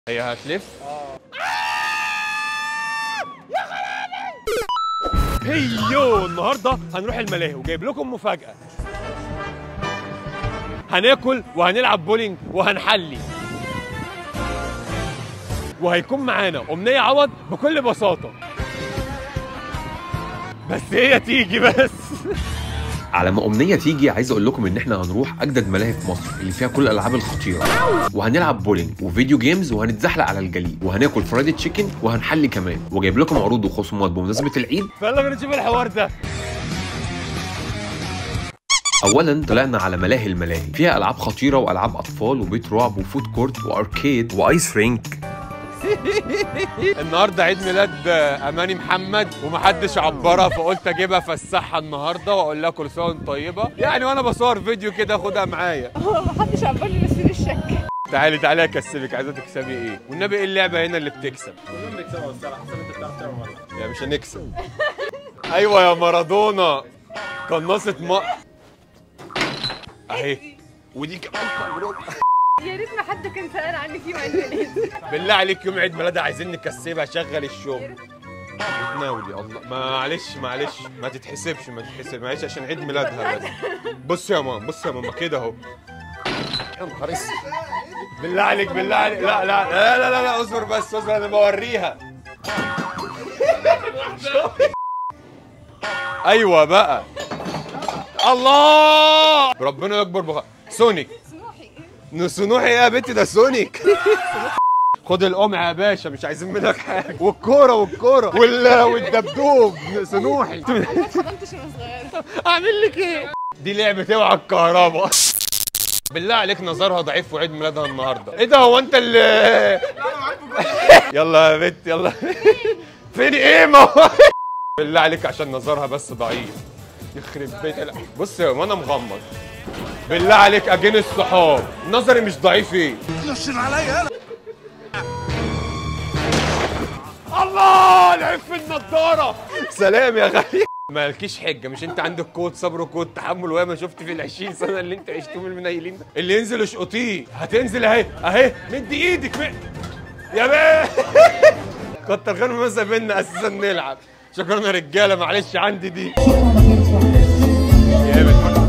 هي هتلف هيو النهارده هنروح الملاهي وجايب لكم مفاجأة هناكل وهنلعب بولينج وهنحلي وهيكون معانا أمنية عوض بكل بساطة بس هي تيجي بس على ما امنيه تيجي عايز اقول لكم ان احنا هنروح اجدد ملاهي في مصر اللي فيها كل الالعاب الخطيره وهنلعب بولينج وفيديو جيمز وهنتزحلق على الجليد وهناكل فرايدي تشيكن وهنحلي كمان وجايب لكم عروض وخصومات بمناسبه العيد فيلا بينا نشوف الحوار ده اولا طلعنا على ملاهي الملاهي فيها العاب خطيره والعاب اطفال وبيت رعب وفود كورت واركيد وايس رينك النهارده عيد ميلاد اماني محمد ومحدش عبرها فقلت اجيبها فسحها النهارده واقول لها كل سنه وانت طيبه يعني وانا بصور فيديو كده خدها معايا محدش عبرني بس في الشك تعالي تعالي اكسبك عايزه تكسبي ايه والنبي ايه اللعبه هنا اللي بتكسب كلهم بيكسبوا بس على حسب انت بتعرف تعمل ولا لا. يا مش هنكسب ايوه يا مارادونا قناصه ما اهي ودي كمان مبروك يا ريت ما حد كان سأل عني في يوم عيد ميلادي بالله عليك يوم عيد ميلادها عايزين نكسبها شغل الشغل بتناولي الله معلش معلش ما تتحسبش ما تتحسب معلش عشان عيد ميلادها بس بص يا ماما بص يا ماما كده اهو يا نهار اسود بالله عليك بالله عليك لا لا لا لا لا, لا اصبر بس اصبر انا بوريها ايوه بقى الله ربنا يكبر بخ... سونيك سونوحي ايه يا بنتي ده سونيك خد القمع يا باشا مش عايزين منك حاجه والكوره والكوره وال... والدبدوب سنوحي ما اتخدمتش وانا صغيره اعمل لك ايه دي لعبه اوعى الكهرباء بالله عليك نظرها ضعيف وعيد ميلادها النهارده ايه ده هو انت اللي يلا يا بنت يلا فين ايه ما هو بالله عليك عشان نظرها بس ضعيف يخرب بيت لا بص يا وانا مغمض بالله عليك اجين الصحاب نظري مش ضعيف ايه الله العيب في النضاره سلام يا غالي مالكيش حجه مش انت عندك قوه صبر وقوه تحمل وياما شفت في ال 20 سنه اللي انت عشتهم المنيلين ده اللي ينزل اشقطيه هتنزل اهي اهي مدي ايدك م... يا بيه كتر خير ما سابنا اساسا نلعب شكرا يا رجاله معلش عندي دي جامد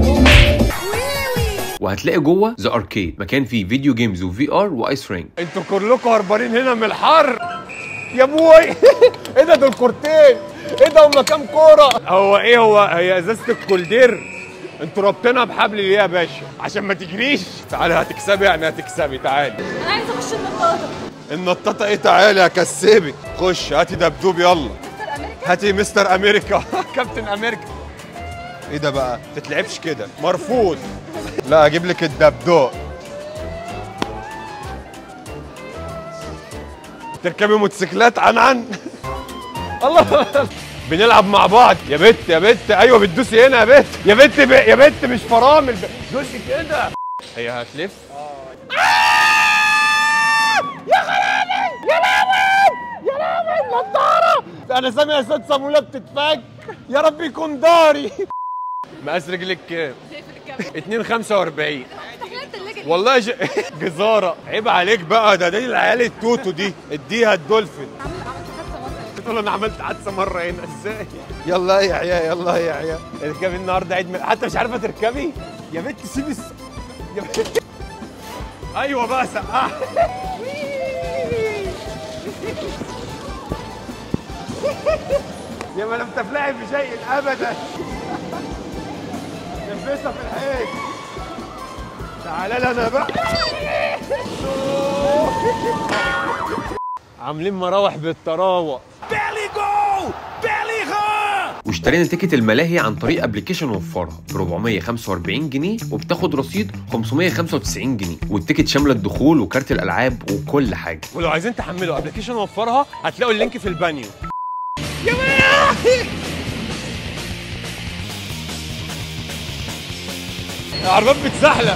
وهتلاقي جوه ذا اركيد مكان فيه فيديو جيمز وفي ار وايس رينك انتوا كلكم هربانين هنا من الحر يا بوي ايه ده دول كورتين ايه ده هما كام كوره هو ايه هو هي ازازه الكولدير انتوا رابطينها بحبل ليه يا باشا عشان ما تجريش تعالي هتكسبي يعني هتكسبي تعالي انا عايزه اخش النطاطه النطاطه ايه تعالي هكسبك خش هاتي دبدوب يلا مستر امريكا هاتي مستر امريكا كابتن امريكا ايه ده بقى تتلعبش كده مرفوض لا اجيب لك الدبدوب تركبي موتوسيكلات عن عن الله بنلعب مع بعض يا بت يا بت ايوه بتدوسي هنا يا بت يا بت ب... يا بت مش فرامل ب- دوسي كده هي هتلف انا سامع صوت صامولة بتتفك يا رب يكون داري مقاس رجلك كام؟ شايف الكاميرا 2 45 تحليل التلاجة والله ج... جزاره عيب عليك بقى ده دي العيال التوتو دي اديها الدولفين عملت عملت حادثه مره تقول انا عملت حادثه مره هنا ازاي يلا يا عيال يلا يا عيال اركبي النهارده عيد ميلاد حتى مش عارفه تركبي يا بنت سيبي الس... يا بنت ايوه بقى سقعها يا ما لم تفلحي بشيء ابدا نفسها في الحيط تعالى لي انا بقى عاملين مراوح بالطراوه واشترينا تيكت الملاهي عن طريق ابلكيشن وفرها ب 445 جنيه وبتاخد رصيد 595 جنيه والتيكت شامله الدخول وكارت الالعاب وكل حاجه ولو عايزين تحملوا ابلكيشن وفرها هتلاقوا اللينك في البانيو يا العربيات بتزحلق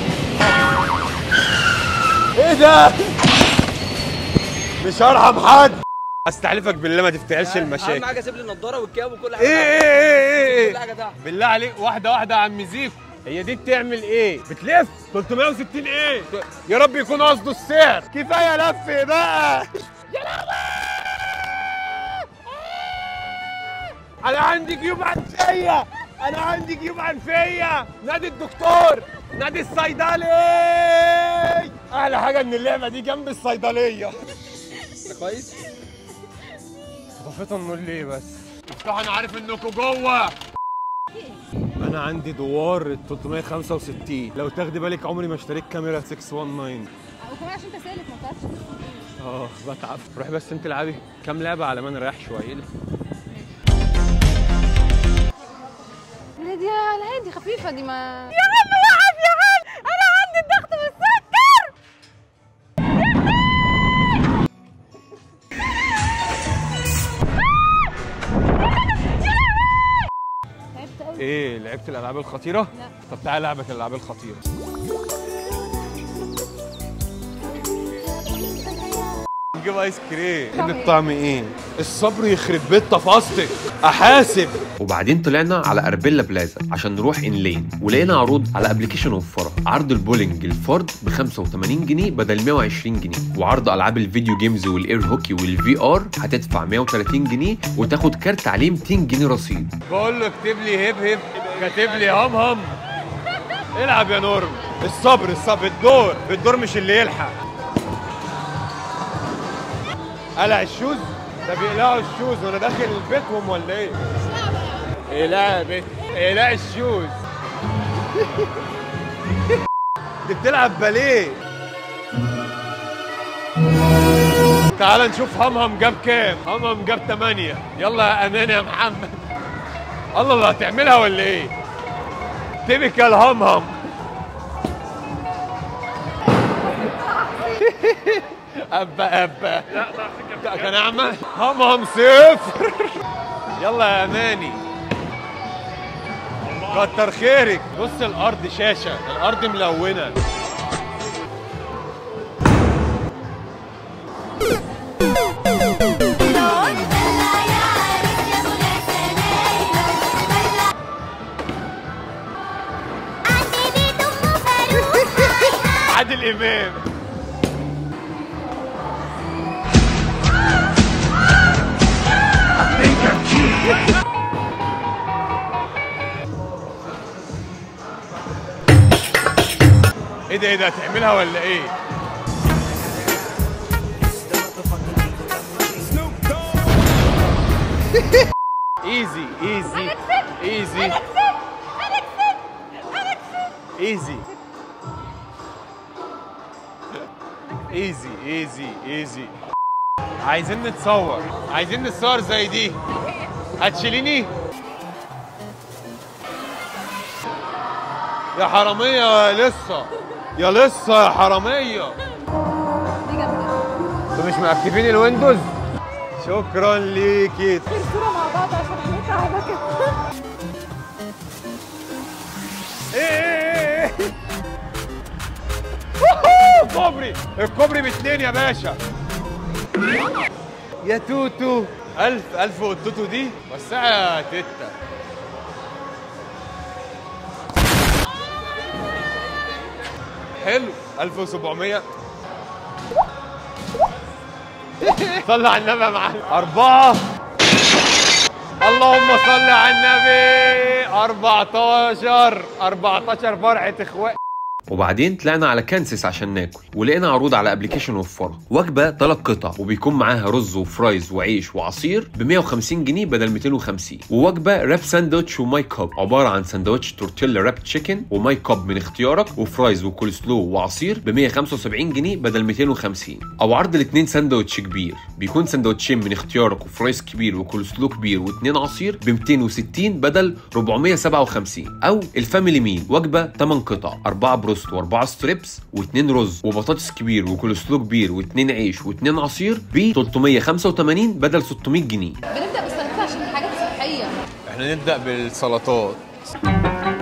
ايه ده مش هرحم حد استحلفك بالله ما تفتعلش اهم المشاكل حاجه سيب لي النضاره والكاب وكل ايه حاجه ايه ايه ايه كل حاجه تحت بالله عليك واحده واحده يا عم زيكو هي دي بتعمل ايه بتلف 360 ايه يا رب يكون قصده السعر كفايه لف بقى انا عندي جيوب عنفيه انا عندي جيوب عنفيه نادي الدكتور نادي الصيدلي احلى حاجه ان اللعبه دي جنب الصيدليه كويس طفيت النور ليه بس مفتوح انا عارف انكم جوه انا عندي دوار ال 365 لو تاخدي بالك عمري ما اشتريت كاميرا 619 وكمان عشان انت سالك ما بتعرفش اه بتعب روح بس انت العبي كام لعبه على ما نريح شويه لا دي على هادي خفيفه دي ما يا عم وقف يا عم انا عندي الضغط والسكر تعبت قوي ايه لعبت الالعاب الخطيره لا. طب تعالى لعبه الالعاب الخطيره نجيب ايس كريم طعم ايه إيه؟ بطعم ايه الصبر يخرب بيت تفاصتك احاسب وبعدين طلعنا على اربيلا بلازا عشان نروح ان لين ولقينا عروض على ابلكيشن وفرها عرض البولينج الفرد ب 85 جنيه بدل 120 جنيه وعرض العاب الفيديو جيمز والاير هوكي والفي ار هتدفع 130 جنيه وتاخد كارت عليه 200 جنيه رصيد بقول له اكتب لي هب هب كاتب لي هم هم العب يا نورم الصبر الصبر الدور الدور مش اللي يلحق قلع الشوز ده بيقلعوا الشوز وانا داخل بيتهم ولا ايه؟ اقلع يا بيت اقلع الشوز دي بتلعب باليه تعال نشوف همهم جاب كام همهم جاب 8 يلا يا امان يا محمد الله الله هتعملها ولا ايه تيبيكال همهم ابا ابا لا كان اعمى همهم صفر يلا يا اماني كتر خيرك بص الارض شاشه الارض ملونه عادل امام ايه ده ايه ده هتعملها ولا ايه؟ ايزي ايزي ايزي ايزي ايزي ايزي ايزي عايزين نتصور عايزين نتصور زي دي هتشيليني يا حرامية يا لسه يا لسه يا حرامية دي جامده انتوا مش مأكتفين الويندوز شكرا ليكي في صوره مع بعض عشان هنطلع كده ايه ايه ايه ووهو، كوبري الكوبري باتنين يا باشا يا توتو ألف ألف والتوتو دي وسعي يا تيتا حلو 1700 صلى على النبي يا معلم أربعة اللهم صل على النبي 14 14 فرحة اخوات وبعدين طلعنا على كانسس عشان ناكل ولقينا عروض على ابلكيشن وفرها وجبه ثلاث قطع وبيكون معاها رز وفرايز وعيش وعصير ب 150 جنيه بدل 250 ووجبه راب ساندوتش وماي كاب عباره عن ساندوتش تورتيلا راب تشيكن وماي كاب من اختيارك وفرايز وكول سلو وعصير ب 175 جنيه بدل 250 او عرض الاثنين ساندوتش كبير بيكون ساندوتشين من اختيارك وفرايز كبير وكول سلو كبير واثنين عصير ب 260 بدل 457 او الفاميلي ميل وجبه 8 قطع 4 بروست و4 ستريبس و2 رز وبطاطس كبير وكول سلو كبير و2 عيش و2 عصير ب 385 بدل 600 جنيه بنبدا بالسلطه عشان الحاجات صحيه احنا نبدأ بالسلطات ممكن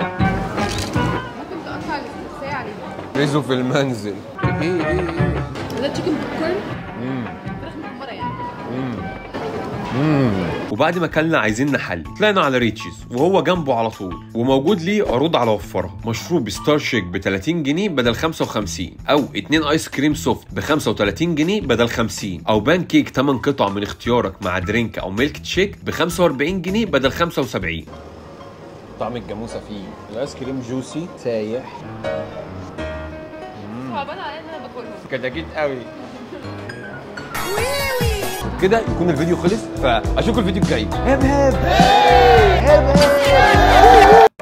تقطع الاستفساء عليه ريزو في المنزل ايه ايه ايه ده تشيكن بوب كورن مم. فراخ محمره يعني مم. وبعد ما اكلنا عايزين نحل طلعنا على ريتشيز وهو جنبه على طول وموجود ليه عروض على وفرها مشروب ستار شيك ب 30 جنيه بدل 55 او اتنين ايس كريم سوفت ب 35 جنيه بدل 50 او بان كيك 8 قطع من اختيارك مع درينك او ميلك تشيك ب 45 جنيه بدل 75 طعم الجاموسه فيه الايس كريم جوسي سايح صعبان عليا ان انا باكلهم كتاكيت قوي كده يكون الفيديو خلص فاشوفكم الفيديو الجاي هب هب هب هب